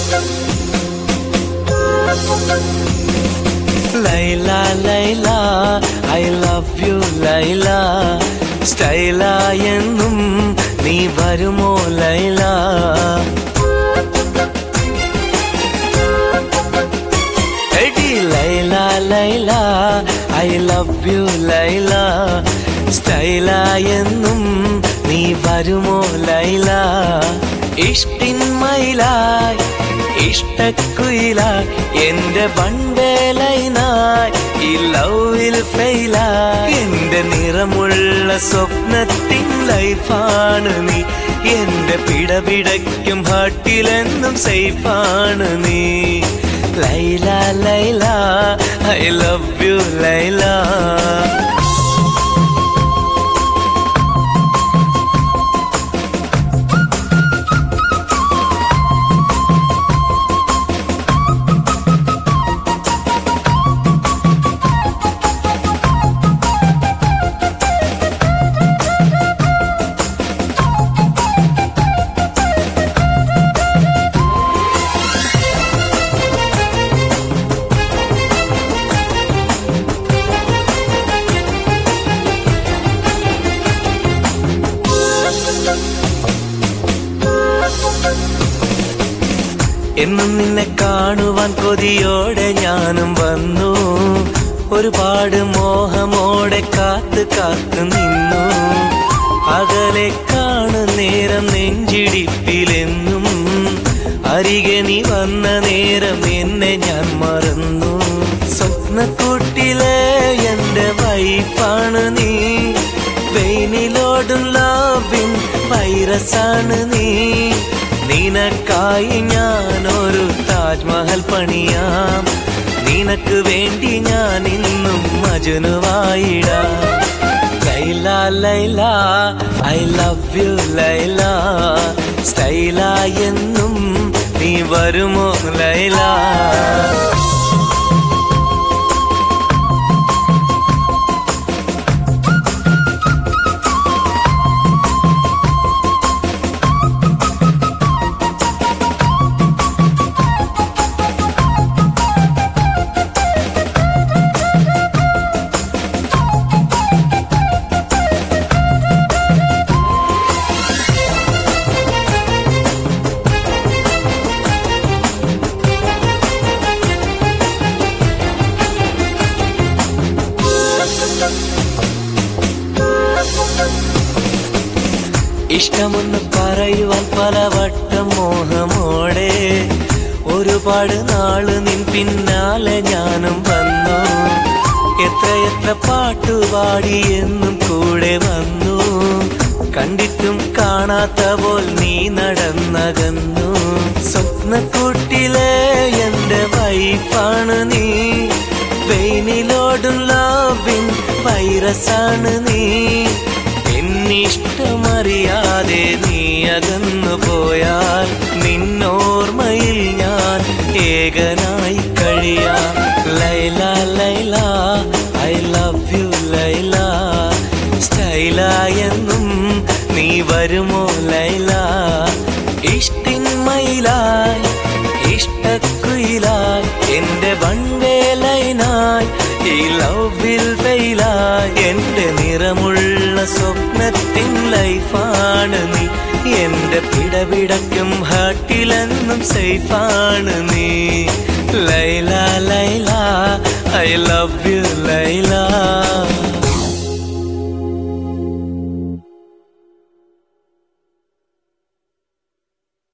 Laila Laila I love you Laila സ്റ്റൈല എന്നും നീ വരുമോ ലൈല എടി Laila Laila I love you Laila സ്റ്റൈല എന്നും നീ വരുമോ ലൈല ഇഷ്ടിൻ മയിലായി ഇഷ്ടക്കുയിലായി എന്റെ വൺവേലൈനായി ഈ ലവിൽ ഫെയിലായി എന്റെ നിറമുള്ള സ്വപ്നത്തിൻ ലൈഫാണ് നീ എന്റെ പിടപിടയ്ക്കും ഹാട്ടിലെന്നും സേഫാണ് നീ Laila Laila I love you Laila എന്നും നിന്നെ കാണുവാൻ കൊതിയോടെ ഞാനും വന്നു ഒരുപാട് മോഹമോടെ കാത്ത് കാത്തു നിന്നു അകലെ കാണു നേരം നെഞ്ചിടിപ്പിലെന്നും അരികെ നീ വന്ന നേരം എന്നെ ഞാൻ മറന്നു സ്വപ്നക്കൂട്ടിലെ എന്റെ വൈഫാണ് നീ വെയിനിലോടും ലാവിൻ വൈറസാണ് നീ നിനക്കായി ഞാൻ ഒരു താജ്മഹൽ പണിയാം നിനക്ക് വേണ്ടി ഞാൻ ഇന്നും മജനുവായിടാം Laila Laila I love you Laila സ്റ്റൈല എന്നും നീ വരുമോ ലൈല ഇഷ്ടമൊന്ന് പറയുവാൻ പലവട്ടം മോഹമോടെ ഒരുപാട് നാള് നിൻ പിന്നാലെ ഞാനും വന്നു എത്രയെത്ര പാട്ടുപാടി എന്നും കൂടെ വന്നു കണ്ടിട്ടും കാണാത്ത പോൽ നീ നടന്നകന്നു സ്വപ്നക്കൂട്ടിലെ എന്റെ വൈഫാണ് നീ വെയിനിലോടും ലാവിൻ വൈറസാണ് നീ എന്നിഷ്ടമറിയാതെ നീ അകന്നു പോയാൽ നിന്നോർമ്മയിൽ ഞാൻ ഏകനായി കഴിയാം Laila Laila I love you Laila സ്റ്റൈല എന്നും നീ വരുമോ ലൈല ഇഷ്ടിൻ മയിലായി ഇഷ്ടക്കുയിലായി എന്റെ വൺവേലൈനായി ഈ ലവിൽ ഫെയിലായി എന്റെ നിറമുള്ള സ്വപ്നത്തിൻ ലൈഫാണ് നീ എന്റെ പിടപിടക്കും ഹാട്ടിലെന്നും സേഫാണ് നീ Laila Laila I love you Laila